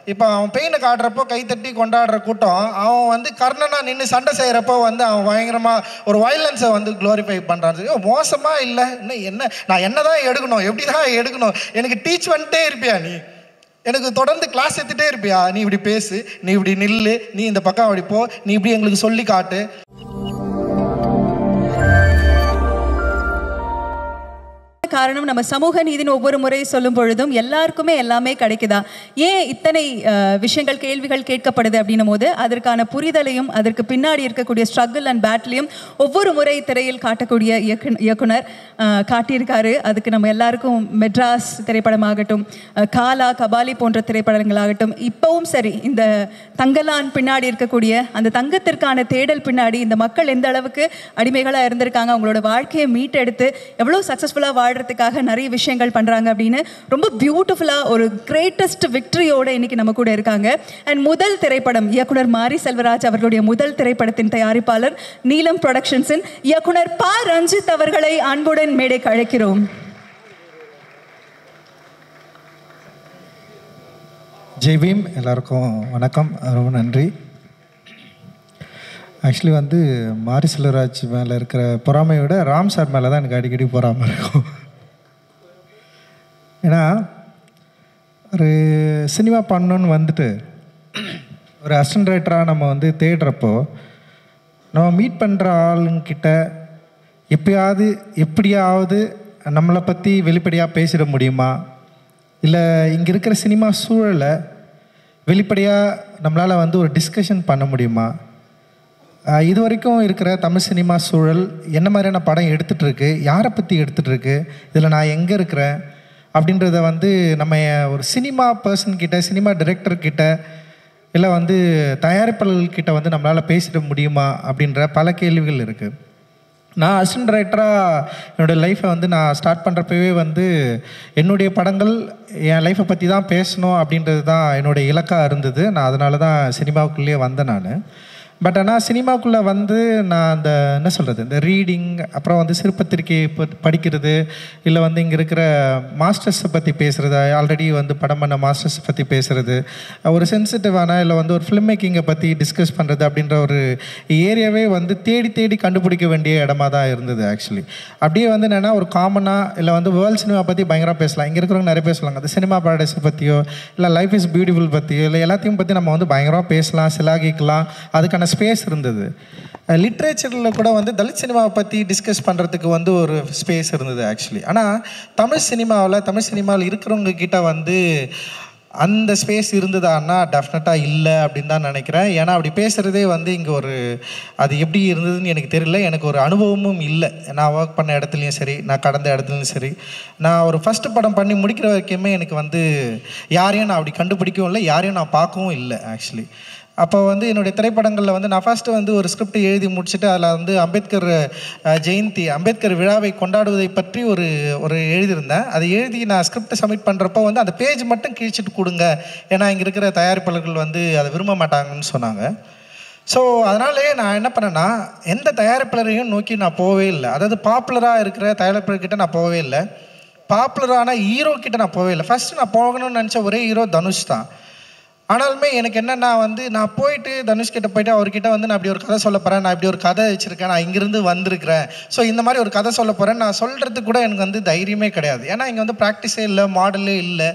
இப்போ அவன் பெயினை காட்டுறப்போ கைத்தட்டி கொண்டாடுற கூட்டம் அவன் வந்து கர்ணனா நின்று சண்டை செய்கிறப்போ வந்து அவன் பயங்கரமாக ஒரு வயலன்ஸை வந்து க்ளோரிஃபை பண்ணுறான் மோசமாக இல்லை இன்னும் என்ன நான் என்ன தான் எடுக்கணும் எப்படி தான் எடுக்கணும் எனக்கு டீச் பண்ணிட்டே இருப்பியா நீ எனக்கு தொடர்ந்து கிளாஸ் எடுத்துகிட்டே இருப்பியா நீ இப்படி பேசு நீ இப்படி நில்லு நீ இந்த பக்கம் அப்படி போ நீ இப்படி எங்களுக்கு சொல்லி காட்டு காரணம் நம்ம சமூக நீதினு ஒவ்வொரு முறை சொல்லும் பொழுதும் எல்லாருக்குமே எல்லாமே கிடைக்குதா ஏன் இத்தனை அஹ், விஷயங்கள் கேள்விகள் கேட்கப்படுது அப்படின்னும் போது அதற்கான புரிதலையும் அதற்கு பின்னாடி இருக்கக்கூடிய ஸ்ட்ரகிள் அண்ட் பேட்லையும் ஒவ்வொரு முறை திரையில் காட்டக்கூடிய இயக்கு இயக்குனர் அஹ், காட்டியிருக்காரு அதுக்கு நம்ம எல்லாருக்கும் மெட்ராஸ் திரைப்படமாகட்டும் அஹ், காலா கபாலி போன்ற திரைப்படங்களாகட்டும் இப்போவும் சரி இந்த தங்கலான் பின்னாடி இருக்கக்கூடிய அந்த தங்கத்திற்கான தேடல் பின்னாடி இந்த மக்கள் எந்த அளவுக்கு அடிமைகளாக இருந்திருக்காங்க அவங்களோட வாழ்க்கையை மீட்டெடுத்து எவ்வளோ சக்ஸஸ்ஃபுல்லாக வாழ்கிறதுக்காக நிறைய விஷயங்கள் பண்ணுறாங்க அப்படின்னு ரொம்ப பியூட்டிஃபுல்லாக ஒரு கிரேட்டஸ்ட் விக்டரியோட இன்னைக்கு நம்ம கூட இருக்காங்க அண்ட் முதல் திரைப்படம் இயக்குனர் மாரி செல்வராஜ் அவர்களுடைய முதல் திரைப்படத்தின் தயாரிப்பாளர் நீலம் ப்ரொடக்ஷன்ஸின் இயக்குனர் ப ரஞ்சித் அவர்களை அன்புடன் மேடைக்கு அழைக்கிறோம் ஜெய் பீம் எல்லாருக்கும் வணக்கம் ரொம்ப நன்றி ஆக்சுவலி வந்து மாரி செல்வராஜ் மேலே இருக்கிற பொறாமையை விட ராம் சார் மேலே தான் எனக்கு அடிக்கடி பொறாமை இருக்கும் ஏன்னா ஒரு சினிமா பண்ணணுன்னு வந்துட்டு ஒரு அசிஸ்டன்ட் ரைட்டராக நம்ம வந்து தேடுறப்போ நம்ம மீட் பண்ணுற ஆளுங்கிட்ட எப்பயாவது எப்படியாவது நம்மளை பற்றி வெளிப்படையாக பேசிட முடியுமா இல்லை இங்கே இருக்கிற சினிமா சூழலை வெளிப்படையாக நம்மளால் வந்து ஒரு டிஸ்கஷன் பண்ண முடியுமா ஆஹ் இது வரைக்கும் இருக்கிற தமிழ் சினிமா சூழல் என்ன மாதிரியான படம் எடுத்துகிட்டு இருக்கு யாரை பற்றி எடுத்துகிட்டு இருக்கு இதில் நான் எங்கே இருக்கிறேன் அப்படின்றத வந்து நம்ம ஒரு சினிமா பர்சன் கிட்ட சினிமா டைரக்டர் கிட்ட இல்லை வந்து தயாரிப்பாளர்கள் கிட்ட வந்து நம்மளால் பேசிட முடியுமா அப்படின்ற பல கேள்விகள் இருக்குது நான் அசிஸ்டன்ட் ரைட்டராக என்னோடய லைஃப்பை வந்து நான் ஸ்டார்ட் பண்ணுறப்பவே வந்து என்னுடைய படங்கள் என் லைஃப்பை பற்றி தான் பேசணும் அப்படின்றது தான் என்னுடைய இலக்காக இருந்தது நான் அதனால தான் சினிமாவுக்குள்ளேயே வந்தேன் நான் பட் ஆனால் சினிமாக்குள்ளே வந்து நான் அந்த என்ன சொல்கிறது இந்த ரீடிங் அப்புறம் வந்து சிறுபத்திரிக்கை ப- படிக்கிறது இல்லை வந்து இங்கே இருக்கிற மாஸ்டர்ஸை பற்றி பேசுகிறது ஆல்ரெடி வந்து படம் பண்ண மாஸ்டர்ஸ் பற்றி பேசுகிறது ஒரு சென்சிட்டிவான இல்லை வந்து ஒரு ஃபிலிம் மேக்கிங்கை பற்றி டிஸ்கஸ் பண்ணுறது அப்படின்ற ஒரு ஏரியாவே வந்து தேடி தேடி கண்டுபிடிக்க வேண்டிய இடமா தான் இருந்தது ஆக்சுவலி அப்படியே வந்து என்னென்னா ஒரு காமனாக இல்லை வந்து வேர்ல்ட் சினிமா பற்றி பயங்கரமாக பேசலாம் இங்கே இருக்கிறவங்க நிறைய பேசுவாங்க அந்த சினிமா பாரடைஸை பற்றியோ இல்லை லைஃப் இஸ் பியூட்டிஃபுல் பற்றியோ இல்லை எல்லாத்தையும் பற்றி நம்ம வந்து பயங்கரமாக பேசலாம் சிலாகிக்கலாம் அதுக்கான ஸ்பேஸ் இருந்தது லிட்ரேச்சரில் கூட வந்து தலித் சினிமாவை பற்றி டிஸ்கஸ் பண்ணுறதுக்கு வந்து ஒரு ஸ்பேஸ் இருந்தது ஆக்சுவலி ஆனால் தமிழ் சினிமாவில் தமிழ் சினிமாவில் இருக்கிறவங்க கிட்ட வந்து அந்த ஸ்பேஸ் இருந்ததான்னா டெஃபினட்டாக இல்லை அப்படின்னு தான் நினைக்கிறேன் ஏன்னா அப்படி பேசுகிறதே வந்து இங்கே ஒரு அது எப்படி இருந்ததுன்னு எனக்கு தெரியல எனக்கு ஒரு அனுபவமும் இல்லை நான் ஒர்க் பண்ண இடத்துலையும் சரி நான் கடந்த இடத்துலையும் சரி நான் ஒரு ஃபஸ்ட்டு படம் பண்ணி முடிக்கிற வரைக்குமே எனக்கு வந்து யாரையும் நான் அப்படி கண்டுபிடிக்கவும் இல்லை யாரையும் நான் பார்க்கவும் இல்லை ஆக்சுவலி அப்போ வந்து என்னுடைய திரைப்படங்களில் வந்து நான் ஃபஸ்ட்டு வந்து ஒரு ஸ்கிரிப்ட் எழுதி முடிச்சுட்டு அதில் வந்து அம்பேத்கர் அஹ், ஜெயந்தி அம்பேத்கர் விழாவை கொண்டாடுவதை பற்றி ஒரு ஒரு எழுதியிருந்தேன் அதை எழுதி நான் ஸ்கிரிப்ட் சப்மிட் பண்ணுறப்போ வந்து அந்த பேஜ் மட்டும் கிழிச்சிட்டு கொடுங்க ஏன்னா இங்கே இருக்கிற தயாரிப்பாளர்கள் வந்து அதை விரும்ப மாட்டாங்கன்னு சொன்னாங்க ஸோ அதனாலே நான் என்ன பண்ணேன்னா எந்த தயாரிப்பாளரையும் நோக்கி நான் போகவே இல்லை அதாவது பாப்புலராக இருக்கிற தயாரிப்பாளர்கிட்ட நான் போகவே இல்லை பாப்புலரான ஹீரோ கிட்ட நான் போகவே இல்லை ஃபஸ்ட்டு நான் போகணும்னு நினச்ச ஒரே ஹீரோ தனுஷ் தான் ஆனாலுமே எனக்கு என்னன்னா வந்து நான் போயிட்டு தனுஷ் கிட்ட போயிட்டு அவர்கிட்ட வந்து நான் இப்படி ஒரு கதை சொல்ல போகிறேன் நான் இப்படி ஒரு கதை வச்சுருக்கேன் நான் இங்கிருந்து வந்திருக்கிறேன் ஸோ இந்த மாதிரி ஒரு கதை சொல்ல போகிறேன் நான் சொல்கிறதுக்கு கூட எனக்கு வந்து தைரியமே கிடையாது ஏன்னா இங்கே வந்து ப்ராக்டிஸே இல்லை மாடலே இல்லை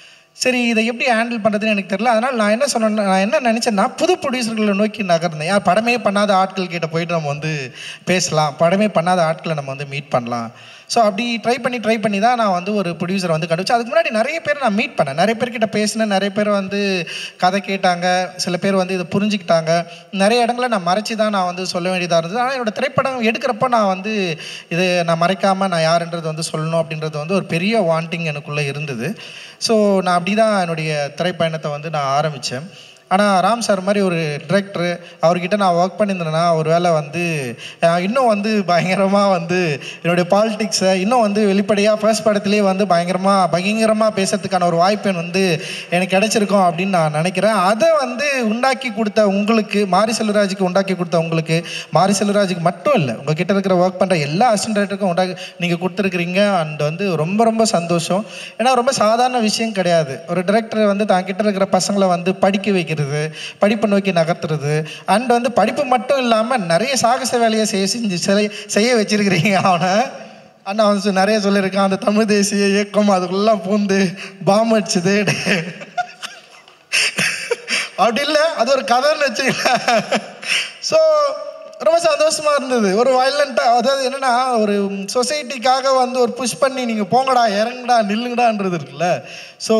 சரி இதை எப்படி ஹேண்டில் பண்ணுறதுன்னு எனக்கு தெரியல அதனால் நான் என்ன சொன்னேன்னா நான் என்ன நினச்சேன்னா புது ப்ரொடியூசர்களை நோக்கி நகர்ந்தேன் யார் படமே பண்ணாத ஆட்கள் கிட்ட போயிட்டு நம்ம வந்து பேசலாம் படமே பண்ணாத ஆட்களை நம்ம வந்து மீட் பண்ணலாம் ஸோ அப்படி ட்ரை பண்ணி ட்ரை பண்ணி தான் நான் வந்து ஒரு ப்ரொடியூசரை வந்து கண்டுபிடிச்சேன் அதுக்கு முன்னாடி நிறைய பேர் நான் மீட் பண்ணேன் நிறைய பேர்கிட்ட பேசினேன் நிறைய பேர் வந்து கதை கேட்டாங்க சில பேர் வந்து இதை புரிஞ்சுக்கிட்டாங்க நிறைய இடங்களை நான் மறைச்சி தான் நான் வந்து சொல்ல வேண்டியதாக இருந்தது ஆனால் என்னோட திரைப்படம் எடுக்கிறப்ப நான் வந்து இது நான் மறைக்காமல் நான் யாருன்றது வந்து சொல்லணும் அப்படின்றது வந்து ஒரு பெரிய வாண்டிங் எனக்குள்ளே இருந்தது ஸோ நான் அப்படி தான் என்னுடைய திரைப்பயணத்தை வந்து நான் ஆரம்பித்தேன் ஆனால் ராம் சார் மாதிரி ஒரு டிரெக்டர் அவர்கிட்ட நான் ஒர்க் பண்ணியிருந்தேன்னா ஒரு வேளை வந்து அஹ், இன்னும் வந்து பயங்கரமாக வந்து என்னுடைய பாலிடிக்ஸை இன்னும் வந்து வெளிப்படையாக ஃபர்ஸ்ட் படத்துலேயே வந்து பயங்கரமாக பயங்கரமாக பேசுறதுக்கான ஒரு வாய்ப்பு வந்து எனக்கு கிடைச்சிருக்கும் அப்படின்னு நான் நினைக்கிறேன் அதை வந்து உண்டாக்கி கொடுத்த உங்களுக்கு மாரி செல்வராஜுக்கு உண்டாக்கி கொடுத்த உங்களுக்கு மாரி செல்வராஜுக்கு மட்டும் இல்லை உங்கள் கிட்ட இருக்கிற ஒர்க் பண்ணுற எல்லா அசிஸ்டன்ட் டைரக்டருக்கும் உண்டாக்கி நீங்கள் கொடுத்துருக்குறீங்க அண்ட் வந்து ரொம்ப ரொம்ப சந்தோஷம் ஏன்னா ரொம்ப சாதாரண விஷயம் கிடையாது ஒரு டைரக்டர் வந்து தான் கிட்ட இருக்கிற பசங்களை வந்து படிக்க வைக்கிறது படிப்பை நோக்கி நகர்த்துறது அண்ட் வந்து படிப்பு மட்டும் இல்லாமல் நிறைய சாகச வேலையை செய்ய செஞ்சு செய்ய- செய்ய வச்சிருக்கிறீங்க அவனை அண்ணா வந்து சொ- நிறைய சொல்லியிருக்கான் அந்த தமிழ் தேசிய இயக்கம் அதுக்குள்ளெல்லாம் பூந்து பாம்பு அடிச்சுது அப்படி இல்லை அது ஒரு கதைன்னு வச்சுக்கலாம் ஸோ ரொம்ப சந்தோஷமா இருந்தது ஒரு வயலண்ட்டாக அதாவது என்னன்னா ஒரு சொசைட்டிக்காக வந்து ஒரு புஷ் பண்ணி நீங்கள் போங்கடா இறங்குடா நில்லுங்கடான்றது இருக்குல்ல ஸோ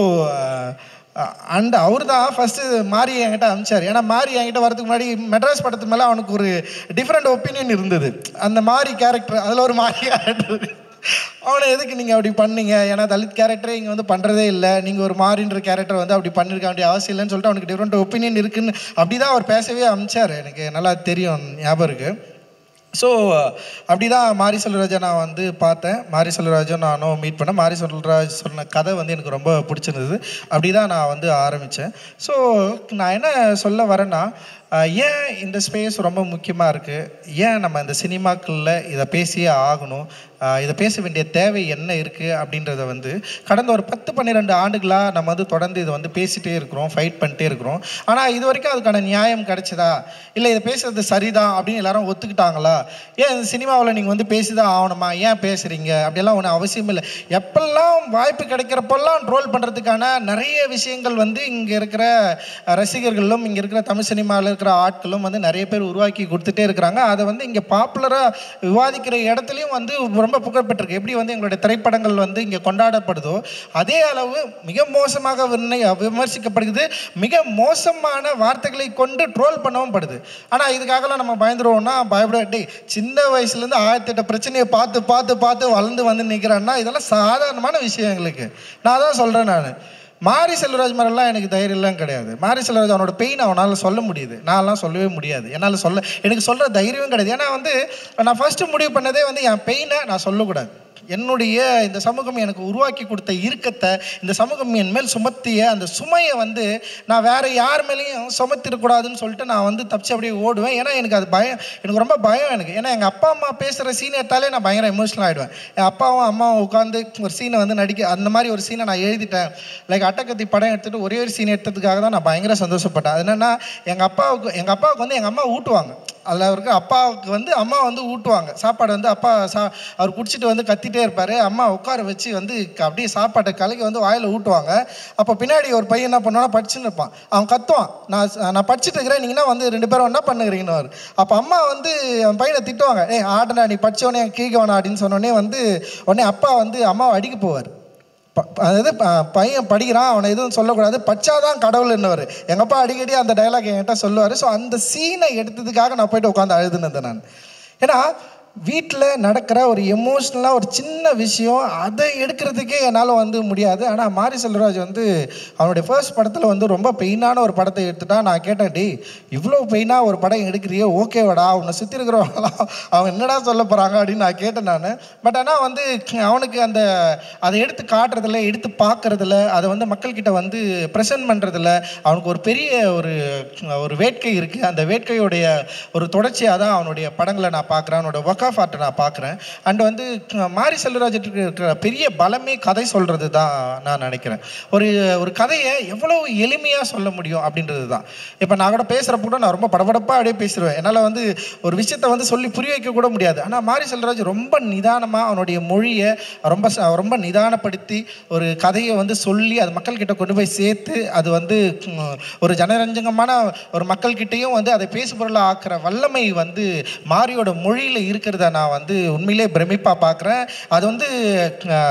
அண்ட் அவர் தான் ஃபஸ்ட்டு மாரி என்கிட்ட அனுப்பிச்சார் ஏன்னா மாரி என்கிட்ட வரதுக்கு முன்னாடி மெட்ராஸ் படத்து மேலே அவனுக்கு ஒரு டிஃப்ரெண்ட் ஒப்பீனியன் இருந்தது அந்த மாரி கேரக்டர் அதில் ஒரு மாரி கேரக்டர் அவனை எதுக்கு நீங்கள் அப்படி பண்ணீங்க ஏன்னா தலித் கேரக்டரே இங்கே வந்து பண்ணுறதே இல்லை நீங்கள் ஒரு மாறின்ற கேரக்டர் வந்து அப்படி பண்ணியிருக்க வேண்டிய அவசியம் இல்லைன்னு சொல்லிட்டு அவனுக்கு டிஃப்ரெண்ட் ஒப்பீனியன் இருக்குன்னு அப்படி தான் அவர் பேசவே அமிச்சார் எனக்கு நல்லா தெரியும் ஞாபகம் இருக்குது ஸோ அப்படி தான் மாரி செல்வராஜை நான் வந்து பார்த்தேன் மாரி செல்வராஜும் நானும் மீட் பண்ணேன் மாரி செல்வராஜ் சொன்ன கதை வந்து எனக்கு ரொம்ப பிடிச்சிருந்தது அப்படி தான் நான் வந்து ஆரம்பித்தேன் ஸோ நான் என்ன சொல்ல வரேன்னா ஆஹ், ஏன் இந்த ஸ்பேஸ் ரொம்ப முக்கியமாக இருக்குது ஏன் நம்ம இந்த சினிமாக்களில் இதை பேசியே ஆகணும் ஆஹ், இதை பேச வேண்டிய தேவை என்ன இருக்குது அப்படின்றத வந்து கடந்த ஒரு பத்து பன்னிரெண்டு ஆண்டுகளாக நம்ம வந்து தொடர்ந்து இதை வந்து பேசிகிட்டே இருக்கிறோம் ஃபைட் பண்ணிட்டே இருக்கிறோம் ஆனால் இது வரைக்கும் அதுக்கான நியாயம் கிடைச்சதா இல்லை இதை பேசுறது சரிதான் அப்படின்னு எல்லாரும் ஒத்துக்கிட்டாங்களா ஏன் இந்த சினிமாவில் நீங்கள் வந்து பேசிதான் ஆகணுமா ஏன் பேசுகிறீங்க அப்படியெல்லாம் ஒன்றும் அவசியம் இல்லை எப்பெல்லாம் வாய்ப்பு கிடைக்கிறப்பெல்லாம் ட்ரோல் பண்ணுறதுக்கான நிறைய விஷயங்கள் வந்து இங்கே இருக்கிற அஹ், ரசிகர்களும் இங்கே இருக்கிற தமிழ் சினிமாவில் இருக்கிற ஆட்களும் வந்து நிறைய பேர் உருவாக்கி கொடுத்துட்டே இருக்கிறாங்க அதை வந்து இங்கே பாப்புலராக விவாதிக்கிற இடத்துலையும் வந்து ரொம்ப புகழ்பெற்றிருக்கு எப்படி வந்து எங்களுடைய திரைப்படங்கள் வந்து இங்கே கொண்டாடப்படுதோ அதே அளவு மிக மோசமாக விண்ணை விமர்சிக்கப்படுகிறது மிக மோசமான வார்த்தைகளை கொண்டு ட்ரோல் பண்ணவும் படுது ஆனால் இதுக்காகலாம் நம்ம பயந்துருவோம்னா பயப்பட டேய் சின்ன வயசுலேருந்து ஆயிரத்தி எட்டு பிரச்சனையை பார்த்து பார்த்து பார்த்து வளர்ந்து வந்து நிற்கிறேன்னா இதெல்லாம் சாதாரணமான விஷயம் எங்களுக்கு நான் தான் சொல்கிறேன் நான் மாரி செல்வராஜ் மாதிரிலாம் எனக்கு தைரியம்லாம் கிடையாது மாரி செல்வராஜ் அவனோட பெயின் அவனால் சொல்ல முடியுது நான்லாம் சொல்லவே முடியாது என்னால் சொல்ல எனக்கு சொல்கிற தைரியமும் கிடையாது ஏன்னா வந்து நான் ஃபஸ்ட்டு முடிவு பண்ணதே வந்து என் பெயினை நான் சொல்லக்கூடாது என்னுடைய இந்த சமூகம் எனக்கு உருவாக்கி கொடுத்த இறுக்கத்தை இந்த சமூகம் என் மேல் சுமத்திய அந்த சுமையை வந்து நான் வேற யார் மேலேயும் சுமத்திடக்கூடாதுன்னு சொல்லிட்டு நான் வந்து தப்பிச்சு அப்படியே ஓடுவேன் ஏன்னா எனக்கு அது பயம் எனக்கு ரொம்ப பயம் எனக்கு ஏன்னா எங்கள் அப்பா அம்மா பேசுகிற சீன் எடுத்தாலே நான் பயங்கர எமோஷனல் ஆகிடுவேன் என் அப்பாவும் அம்மாவும் உட்காந்து ஒரு சீனை வந்து நடிக்க அந்த மாதிரி ஒரு சீனை நான் எழுதிட்டேன் லைக் அட்டக்கத்தி படம் எடுத்துட்டு ஒரே ஒரு சீன் எடுத்ததுக்காக தான் நான் பயங்கர சந்தோஷப்பட்டேன் அது என்னன்னா எங்கள் அப்பாவுக்கு எங்கள் அப்பாவுக்கு வந்து எங்கள் அம்மா ஊட்டுவாங்க அதில் அவருக்கு அப்பாவுக்கு வந்து அம்மா வந்து ஊட்டுவாங்க சாப்பாடு வந்து அப்பா சா அவர் குடிச்சிட்டு வந்து கத்திட்டே இருப்பார் அம்மா உட்கார வச்சு வந்து க- அப்படியே சாப்பாட்டை கலக்கி வந்து வாயில் ஊட்டுவாங்க அப்போ பின்னாடி ஒரு பையன் என்ன பண்ணுவானா படிச்சுன்னு இருப்பான் அவன் கத்துவான் நான் ச- நான் படிச்சுட்டு இருக்கிறேன் நீங்கன்னா வந்து ரெண்டு பேரும் என்ன பண்ணுகிறீங்கன்னு வரும் அப்போ அம்மா வந்து அவன் பையனை திட்டுவாங்க ஏய் ஆடனா நீ படிச்சவனே கீழ்கவனா அப்படின்னு சொன்னோடனே வந்து உடனே அப்பா வந்து அம்மாவை அடிக்க போவார் ப- ப- அதாவது ப- பையன் படிக்கிறான் அவனை எதுவும் சொல்லக்கூடாது பச்சாதான் கடவுள் என்னவர் எங்கள் அப்பா அடிக்கடி அந்த டைலாக் என்கிட்ட சொல்லுவார் ஸோ அந்த சீனை எடுத்ததுக்காக நான் போயிட்டு உட்காந்து அழுதுனது நான் ஏன்னா வீட்டில் நடக்கிற ஒரு எமோஷ்னலாக ஒரு சின்ன விஷயம் அதை எடுக்கிறதுக்கே என்னால் வந்து முடியாது ஆனால் மாரி செல்வராஜ் வந்து அவனுடைய ஃபர்ஸ்ட் படத்தில் வந்து ரொம்ப பெயினான ஒரு படத்தை எடுத்துட்டா நான் கேட்டேன் டி இவ்வளோ பெயினாக ஒரு படம் எடுக்கிறியோ ஓகேவாடா உன்னை சுற்றி இருக்கிறவங்களாம் அவங்க என்னடா சொல்ல போகிறாங்க அப்படின்னு நான் கேட்டேன் நான் பட் ஆனால் வந்து அவனுக்கு அந்த அதை எடுத்து காட்டுறதுல எடுத்து பார்க்கறதுல அதை வந்து மக்கள்கிட்ட வந்து ப்ரெசென்ட் பண்ணுறதுல அவனுக்கு ஒரு பெரிய ஒரு ஒரு வேட்கை இருக்குது அந்த வேட்கையுடைய ஒரு தொடர்ச்சியாக தான் அவனுடைய படங்களை நான் பார்க்குறேன் அவனோட ஒர்க் ஆஃப் ஆர்ட்டை நான் பார்க்குறேன் அண்ட் வந்து மாரி செல்வராஜுக்கு இருக்கிற பெரிய பலமே கதை சொல்கிறது தான் நான் நினைக்கிறேன் ஒரு ஒரு கதையை எவ்வளோ எளிமையாக சொல்ல முடியும் அப்படின்றது தான் இப்போ நான் கூட பேசுகிறப்ப கூட நான் ரொம்ப படபடப்பாக அப்படியே பேசிடுவேன் என்னால் வந்து ஒரு விஷயத்தை வந்து சொல்லி புரிய வைக்க கூட முடியாது ஆனால் மாரி செல்வராஜ் ரொம்ப நிதானமாக அவனுடைய மொழியை ரொம்ப ச- ரொம்ப நிதானப்படுத்தி ஒரு கதையை வந்து சொல்லி அது மக்கள்கிட்ட கொண்டு போய் சேர்த்து அது வந்து ம், ஒரு ஜனரஞ்சகமான ஒரு மக்கள்கிட்டயும் வந்து அதை பேசுபொருளாக ஆக்குற வல்லமை வந்து மாரியோட மொழியில் இருக்கிறத நான் வந்து உண்மையிலே பிரமிப்பாக பார்க்குறேன் அது வந்து அஹ்,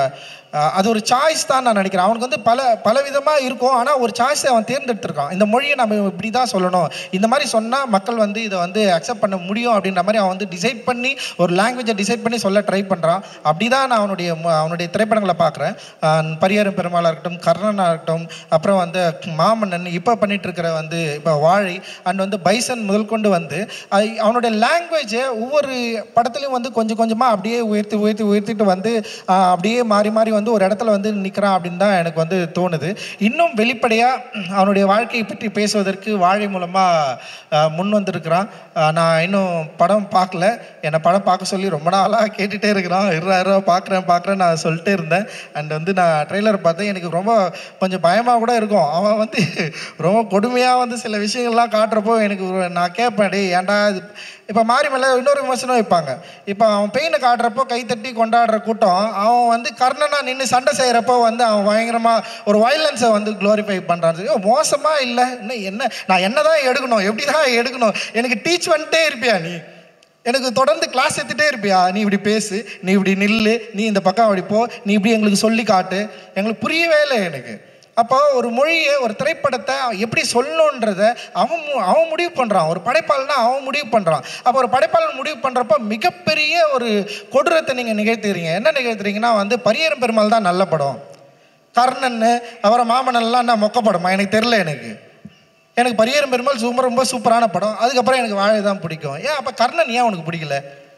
அஹ் அது ஒரு சாய்ஸ் தான் நான் நினைக்கிறேன் அவனுக்கு வந்து பல பல விதமாக இருக்கும் ஆனால் ஒரு சாய்ஸை அவன் தேர்ந்தெடுத்திருக்கான் இந்த மொழியை நம்ம இப்படி தான் சொல்லணும் இந்த மாதிரி சொன்னால் மக்கள் வந்து இதை வந்து அக்செப்ட் பண்ண முடியும் அப்படின்ற மாதிரி அவன் வந்து டிசைட் பண்ணி ஒரு லாங்குவேஜை டிசைட் பண்ணி சொல்ல ட்ரை பண்ணுறான் அப்படி தான் நான் அவனுடைய ம- அவனுடைய திரைப்படங்களை பார்க்குறேன் பரியரும் பெருமாளாக இருக்கட்டும் கர்ணனாக இருக்கட்டும் அப்புறம் வந்து மாமன்னன் இப்போ பண்ணிட்டு இருக்கிற வந்து இப்போ வாழை அண்ட் வந்து பைசன் முதல் கொண்டு வந்து அது அவனுடைய லாங்குவேஜை ஒவ்வொரு படத்துலையும் வந்து கொஞ்சம் கொஞ்சமாக அப்படியே உயர்த்தி உயர்த்தி உயர்த்திட்டு வந்து ஆஹ், அப்படியே மாறி மாறி வந்து ஒரு இடத்துல வந்து நிற்கிறான் அப்படின்னு தான் எனக்கு வந்து தோணுது இன்னும் வெளிப்படையாக அவனுடைய வாழ்க்கையை பற்றி பேசுவதற்கு வாழை மூலமாக முன் வந்திருக்கிறான் ஆஹ், நான் இன்னும் படம் பார்க்கல என்னை படம் பார்க்க சொல்லி ரொம்ப நாளாக கேட்டுகிட்டே இருக்கிறான் இருபா இருபா பார்க்குறேன் பார்க்குறேன் நான் சொல்லிட்டே இருந்தேன் அண்ட் வந்து நான் ட்ரெய்லர் பார்த்தேன் எனக்கு ரொம்ப கொஞ்சம் பயமாக கூட இருக்கும் அவன் வந்து ரொம்ப கொடுமையாக வந்து சில விஷயங்கள்லாம் காட்டுறப்போ எனக்கு ஒரு- நான் கேட்பேன் டேய் ஏன்டா இது இப்போ மாறி மேலே இன்னொரு விமர்சனம் வைப்பாங்க இப்போ அவன் பெயினை காட்டுறப்போ கைத்தட்டி கொண்டாடுற கூட்டம் அவன் வந்து கர்ணனா நின்று சண்டை செய்கிறப்போ வந்து அவன் பயங்கரமாக ஒரு வயலன்ஸை வந்து க்ளோரிஃபை பண்ணுறான் மோசமாக இல்லை இன்னும் என்ன நான் என்ன தான் எடுக்கணும் எப்படி தான் எடுக்கணும் எனக்கு டீச் பண்ணிட்டே இருப்பியா நீ எனக்கு தொடர்ந்து கிளாஸ் எடுத்துகிட்டே இருப்பியா நீ இப்படி பேசு நீ இப்படி நில்லு நீ இந்த பக்கம் அப்படி போ நீ இப்படி எங்களுக்கு சொல்லி காட்டு எங்களுக்கு புரியவே இல்லை எனக்கு அப்போ ஒரு மொழியை ஒரு திரைப்படத்தை எப்படி சொல்லணுன்றத அவன் மு- அவன் முடிவு பண்ணுறான் ஒரு படைப்பாளனா அவன் முடிவு பண்ணுறான் அப்போ ஒரு படைப்பாளன் முடிவு பண்ணுறப்போ மிகப்பெரிய ஒரு கொடூரத்தை நீங்கள் நிகழ்த்துறீங்க என்ன நிகழ்த்துறீங்கன்னா வந்து பரியரும் பெருமாள் தான் நல்ல படம் கர்ணன் அப்புறம் மாமனன்லாம் நான் மொக்க படமா எனக்கு தெரில எனக்கு எனக்கு பரியரும் பெருமாள் சூப்பர் ரொம்ப சூப்பரான படம் அதுக்கப்புறம் எனக்கு வாழை தான் பிடிக்கும் ஏன் அப்போ கர்ணன் ஏன் உனக்கு பிடிக்கல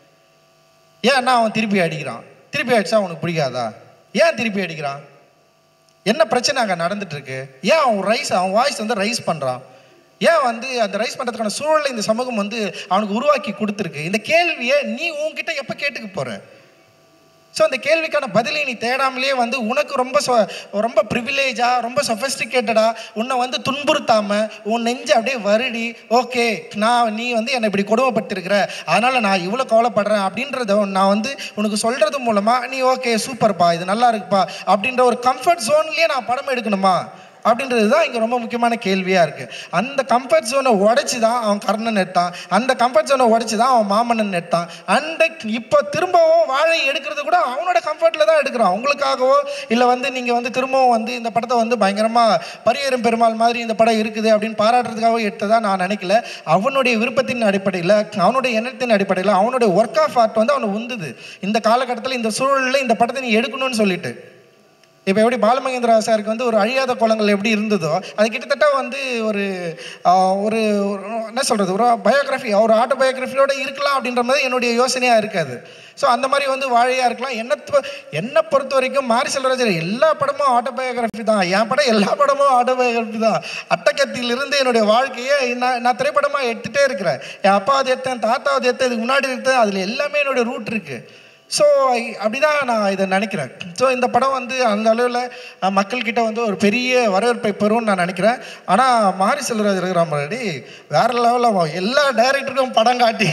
ஏன்னா அவன் திருப்பி அடிக்கிறான் திருப்பி அடிச்சா அவனுக்கு பிடிக்காதா ஏன் திருப்பி அடிக்கிறான் என்ன பிரச்சனை அங்கே நடந்துட்டு இருக்கு ஏன் அவன் ரைஸ் அவன் வாய்ஸ் வந்து ரைஸ் பண்ணுறான் ஏன் வந்து அந்த ரைஸ் பண்ணுறதுக்கான சூழலை இந்த சமூகம் வந்து அவனுக்கு உருவாக்கி கொடுத்துருக்கு இந்த கேள்வியை நீ உன்கிட்ட எப்போ கேட்டுக்க போற ஸோ அந்த கேள்விக்கான பதிலை நீ தேடாமலே வந்து உனக்கு ரொம்ப சொ- ரொம்ப ப்ரிவிலேஜாக ரொம்ப சொஃபஸ்டிகேட்டடாக உன்னை வந்து துன்புறுத்தாம உன் நெஞ்சு அப்படியே வருடி ஓகே நான் நீ வந்து என்னை இப்படி கொடுமைப்பட்டிருக்கிற அதனால் நான் இவ்வளோ கவலைப்படுறேன் அப்படின்றத நான் வந்து உனக்கு சொல்கிறது மூலமாக நீ ஓகே சூப்பர்ப்பா இது நல்லா இருக்குப்பா அப்படின்ற ஒரு கம்ஃபர்ட் ஜோன்லேயே நான் படம் எடுக்கணுமா அப்படின்றது தான் இங்கே ரொம்ப முக்கியமான கேள்வியாக இருக்குது அந்த கம்ஃபர்ட் ஜோனை உடச்சி தான் அவன் கர்ணன் எடுத்தான் அந்த கம்ஃபர்ட் ஜோனை உடச்சி தான் அவன் மாமன்னன் எடுத்தான் அந்த இப்போ திரும்பவும் வாழை எடுக்கிறது கூட அவனோட கம்ஃபர்ட்டில் தான் எடுக்கிறான் உங்களுக்காகவோ இல்லை வந்து நீங்கள் வந்து திரும்பவும் வந்து இந்த படத்தை வந்து பயங்கரமாக பரியரும் பெருமாள் மாதிரி இந்த படம் இருக்குது அப்படின்னு பாராட்டுறதுக்காக எடுத்ததா நான் நினைக்கல அவனுடைய விருப்பத்தின் அடிப்படையில் அவனுடைய எண்ணத்தின் அடிப்படையில் அவனுடைய ஒர்க் ஆஃப் ஆர்ட் வந்து அவனை உந்துது இந்த காலகட்டத்தில் இந்த சூழலில் இந்த படத்தை நீ எடுக்கணும்னு சொல்லிட்டு இப்போ எப்படி பாலமகேந்திரா சாருக்கு வந்து ஒரு அழியாத குளங்கள் எப்படி இருந்ததோ அது கிட்டத்தட்ட வந்து ஒரு ஆஹ், ஒரு ஒரு என்ன சொல்கிறது ஒரு பயோகிராஃபி ஒரு ஆட்டோபயோகிராஃபியோட இருக்கலாம் அப்படின்ற மாதிரி என்னுடைய யோசனையாக இருக்காது ஸோ அந்த மாதிரி வந்து வாழையாக இருக்கலாம் என்ன என்னை பொறுத்த வரைக்கும் மாரி செல்வராஜர் எல்லா படமும் ஆட்டோபயோகிராஃபி தான் என் படம் எல்லா படமும் ஆட்டோபயோகிராஃபி தான் அட்டக்கத்திலிருந்து என்னுடைய வாழ்க்கையை நான் நான் திரைப்படமாக எடுத்துகிட்டே இருக்கிறேன் என் அப்பாவது எடுத்தேன் தாத்தாவது எடுத்தேன் இதுக்கு முன்னாடி எடுத்தேன் அதில் எல்லாமே என்னுடைய ரூட் இருக்குது ஸோ அப்படிதான் நான் இதை நினைக்கிறேன் ஸோ இந்த படம் வந்து அந்த அளவில் மக்கள்கிட்ட வந்து ஒரு பெரிய வரவேற்பை பெறும்னு நான் நினைக்கிறேன் ஆனால் மாரி செல்வராஜ் இருக்கிற மாதிரி வேற லெவலில் எல்லா டைரக்டருக்கும் படம் காட்டி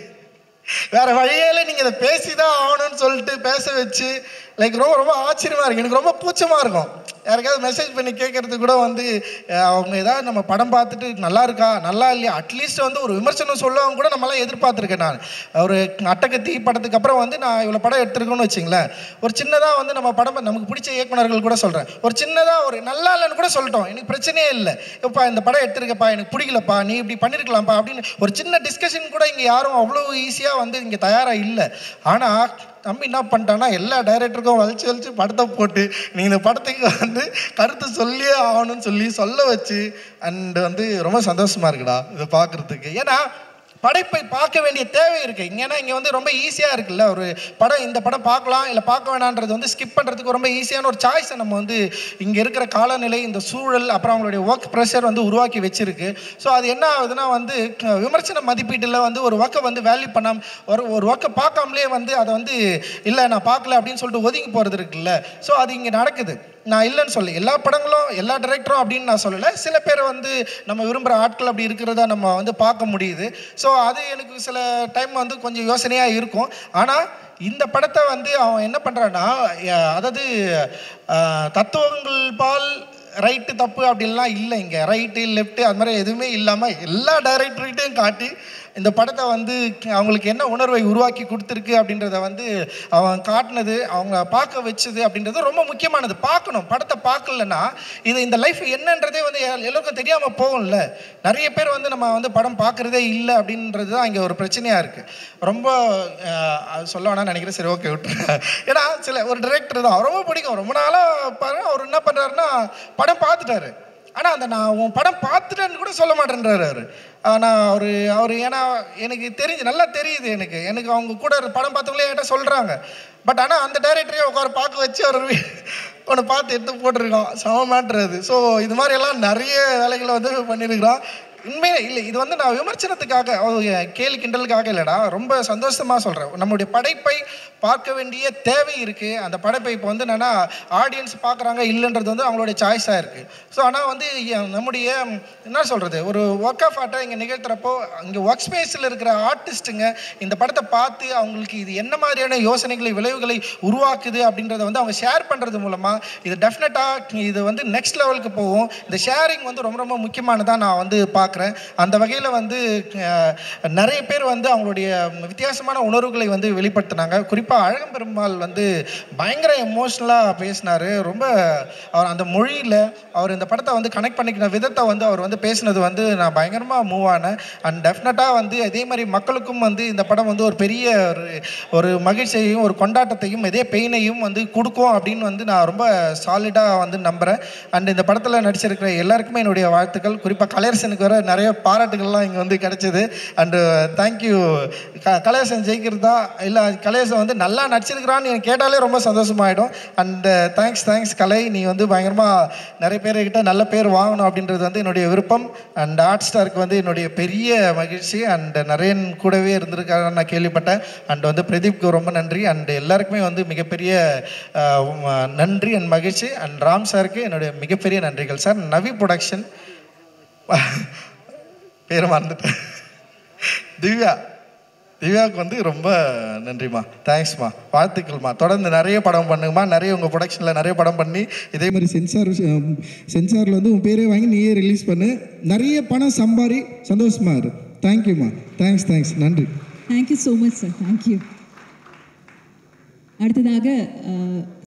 வேற வழியால நீங்கள் இதை பேசி தான் ஆகணும்னு சொல்லிட்டு பேச வச்சு லைக் ரொம்ப ரொம்ப ஆச்சரியமாக இருக்கு எனக்கு ரொம்ப கூச்சமாக இருக்கும் யாருக்காவது மெசேஜ் பண்ணி கேட்கறது கூட வந்து அஹ், அவங்க ஏதாவது நம்ம படம் பார்த்துட்டு நல்லா இருக்கா நல்லா இல்லையா அட்லீஸ்ட் வந்து ஒரு விமர்சனம் சொல்லவும் கூட நம்மளாம் எதிர்பார்த்துருக்கேன் நான் ஒரு அட்டகத்தி படத்துக்கு அப்புறம் வந்து நான் இவ்வளோ படம் எடுத்திருக்கேன்னு வச்சுங்களேன் ஒரு சின்னதாக வந்து நம்ம படம் நமக்கு பிடிச்ச இயக்குனர்கள் கூட சொல்கிறேன் ஒரு சின்னதாக ஒரு நல்லா இல்லைன்னு கூட சொல்லிட்டோம் எனக்கு பிரச்சனையே இல்லை எப்பா இந்த படம் எடுத்திருக்கப்பா எனக்கு பிடிக்கலப்பா நீ இப்படி பண்ணியிருக்கலாம்ப்பா அப்படின்னு ஒரு சின்ன டிஸ்கஷன் கூட இங்கே யாரும் அவ்வளோ ஈஸியாக வந்து இங்கே தயாராக இல்லை ஆனால் தம்பி என்ன பண்ணிட்டான்னா எல்லா டைரக்டருக்கும் வலிச்சு வலிச்சு படத்தை போட்டு நீ இந்த படத்துக்கு வந்து கருத்து சொல்லியே ஆகணும்னு சொல்லி சொல்ல வச்சு அண்ட் வந்து ரொம்ப சந்தோஷமா இருக்குடா இதை பார்க்குறதுக்கு ஏன்னா படைப்பை பார்க்க வேண்டிய தேவை இருக்கு ஏன்னா இங்கே வந்து ரொம்ப ஈஸியாக இருக்குல்ல ஒரு படம் இந்த படம் பார்க்கலாம் இல்லை பார்க்க வேணான்றது வந்து ஸ்கிப் பண்ணுறதுக்கு ரொம்ப ஈஸியான ஒரு சாய்ஸை நம்ம வந்து இங்கே இருக்கிற காலநிலை இந்த சூழல் அப்புறம் அவங்களுடைய ஒர்க் ப்ரெஷர் வந்து உருவாக்கி வச்சிருக்கு ஸோ அது என்ன ஆகுதுன்னா வந்து க- விமர்சன மதிப்பீட்டில் வந்து ஒரு ஒர்க்கை வந்து வேல்யூ பண்ணாம ஒரு ஒரு ஒர்க்கை பார்க்காமலே வந்து அதை வந்து இல்லை நான் பார்க்கல அப்படின்னு சொல்லிட்டு ஒதுங்கி போகிறது இருக்குல்ல ஸோ அது இங்கே நடக்குது நான் இல்லைன்னு சொல்ல எல்லா படங்களும் எல்லா டைரக்டரும் அப்படின்னு நான் சொல்லலை சில பேர் வந்து நம்ம விரும்புகிற ஆட்கள் அப்படி இருக்கிறத நம்ம வந்து பார்க்க முடியுது ஸோ அது எனக்கு சில டைம் வந்து கொஞ்சம் யோசனையாக இருக்கும் ஆனால் இந்த படத்தை வந்து அவன் என்ன பண்ணுறான்னா அதாவது அஹ், தத்துவங்கள் பால் ரைட்டு தப்பு அப்படின்லாம் இல்லை இங்கே ரைட்டு லெஃப்ட்டு அது மாதிரி எதுவுமே இல்லாமல் எல்லா டைரக்டர்கிட்டையும் காட்டி இந்த படத்தை வந்து அவங்களுக்கு என்ன உணர்வை உருவாக்கி கொடுத்துருக்கு அப்படின்றத வந்து அவன் காட்டினது அவங்க பார்க்க வச்சது அப்படின்றது ரொம்ப முக்கியமானது பார்க்கணும் படத்தை பார்க்கலன்னா இது இந்த லைஃப் என்னன்றதே வந்து எல்- எல்லோருக்கும் தெரியாமல் போகும்ல நிறைய பேர் வந்து நம்ம வந்து படம் பார்க்குறதே இல்லை அப்படின்றது தான் இங்கே ஒரு பிரச்சனையாக இருக்குது ரொம்ப அஹ், அது சொல்ல வேணாம்னு நினைக்கிறேன் சரி ஓகே விட்டுருங்க ஏன்னா சில ஒரு டிரெக்டர் தான் ரொம்ப பிடிக்கும் ரொம்ப நாளாக பாருங்க அவர் என்ன பண்ணுறாருன்னா படம் பார்த்துட்டாரு ஆனால் அந்த நான் உன் படம் பார்த்துட்டேன்னு கூட சொல்ல மாட்டேன்றாரு அவர் ஆனால் அவர் அவர் ஏன்னா எனக்கு தெரிஞ்சு நல்லா தெரியுது எனக்கு எனக்கு அவங்க கூட படம் பார்த்தவங்களே என்கிட்ட சொல்கிறாங்க பட் ஆனால் அந்த டைரக்டரே உட்கார பார்க்க வச்சு அவர் ஒன்று பார்த்து எடுத்து போட்டிருக்கோம் சமமாட்டுறது ஸோ இது மாதிரி எல்லாம் நிறைய வேலைகளை வந்து பண்ணியிருக்கிறோம் உண்மையே இல்லை இது வந்து நான் விமர்சனத்துக்காக ஒரு கேலி கிண்டலுக்காக இல்லைடா ரொம்ப சந்தோஷமாக சொல்கிறேன் நம்முடைய படைப்பை பார்க்க வேண்டிய தேவை இருக்குது அந்த படைப்பை இப்போ வந்து என்னென்னா ஆடியன்ஸ் பார்க்குறாங்க இல்லைன்றது வந்து அவங்களுடைய சாய்ஸாக இருக்குது ஸோ ஆனால் வந்து எ- நம்முடைய ம், என்ன சொல்கிறது ஒரு ஒர்க் ஆஃப் ஆர்ட்டை இங்கே நிகழ்த்துறப்போ இங்கே ஒர்க் ஸ்பேஸில் இருக்கிற ஆர்டிஸ்ட்டுங்க இந்த படத்தை பார்த்து அவங்களுக்கு இது என்ன மாதிரியான யோசனைகளை விளைவுகளை உருவாக்குது அப்படின்றத வந்து அவங்க ஷேர் பண்ணுறது மூலமாக இது டெஃபினட்டாக இது வந்து நெக்ஸ்ட் லெவலுக்கு போகும் இந்த ஷேரிங் வந்து ரொம்ப ரொம்ப முக்கியமானதாக நான் வந்து பார்க்குறேன் அந்த வகையில் வந்து அஹ், நிறைய பேர் வந்து அவங்களுடைய வித்தியாசமான உணர்வுகளை வந்து வெளிப்படுத்தினாங்க குறிப்பாக அழகம்பெருமாள் வந்து பயங்கர எமோஷ்னலாக பேசினார் ரொம்ப அவர் அந்த மொழியில் அவர் இந்த படத்தை வந்து கனெக்ட் பண்ணிக்கிற விதத்தை வந்து அவர் வந்து பேசினது வந்து நான் பயங்கரமாக மூவ் ஆனேன் அண்ட் டெஃபினட்டாக வந்து அதே மாதிரி மக்களுக்கும் வந்து இந்த படம் வந்து ஒரு பெரிய ஒரு ஒரு மகிழ்ச்சியையும் ஒரு கொண்டாட்டத்தையும் இதே பெயினையும் வந்து கொடுக்கும் அப்படின்னு வந்து நான் ரொம்ப சாலிடாக வந்து நம்புகிறேன் அண்ட் இந்த படத்தில் நடிச்சிருக்கிற எல்லாருக்குமே என்னுடைய வாழ்த்துக்கள் குறிப்பாக கலையரசனுக்கு வர நிறைய பாராட்டுகள்லாம் இங்கே வந்து கிடைச்சது அண்டு தேங்க்யூ க கலையரசன் ஜெயிக்கிறது தான் இல்லை கலையரசன் வந்து நல்லா நடிச்சிருக்கிறான்னு எனக்கு கேட்டாலே ரொம்ப சந்தோஷமாயிடும் அண்டு தேங்க்ஸ் தேங்க்ஸ் கலை நீ வந்து பயங்கரமாக நிறைய பேர்கிட்ட நல்ல பேர் வாங்கணும் அப்படின்றது வந்து என்னுடைய விருப்பம் அண்ட் ஹாட் ஸ்டாருக்கு வந்து என்னுடைய பெரிய மகிழ்ச்சி அண்ட் நரேன் கூடவே இருந்திருக்காருன்னு நான் கேள்விப்பட்டேன் அண்ட் வந்து பிரதீப்க்கு ரொம்ப நன்றி அண்ட் எல்லாருக்குமே வந்து மிகப்பெரிய அஹ், உம், நன்றி அண்ட் மகிழ்ச்சி அண்ட் ராம் சாருக்கு என்னுடைய மிகப்பெரிய நன்றிகள் சார் நவி ப்ரொடக்ஷன் பேர் மறந்துட்டேன் திவ்யா திவ்யாவுக்கு வந்து ரொம்ப நன்றிம்மா தேங்க்ஸ்மா வாழ்த்துக்கள்மா தொடர்ந்து நிறைய படம் பண்ணுங்கம்மா நிறைய உங்கள் ப்ரொடக்ஷனில் நிறைய படம் பண்ணி இதே அதே மாதிரி சென்சார் சென்சாரில் வந்து உன் பேரே வாங்கி நீயே ரிலீஸ் பண்ணு நிறைய பணம் சம்பாரி சந்தோஷமா இரு தேங்க்யூம்மா தேங்க்ஸ் தேங்க்ஸ் நன்றி thank you so much sir thank you அடுத்ததாக அஹ்,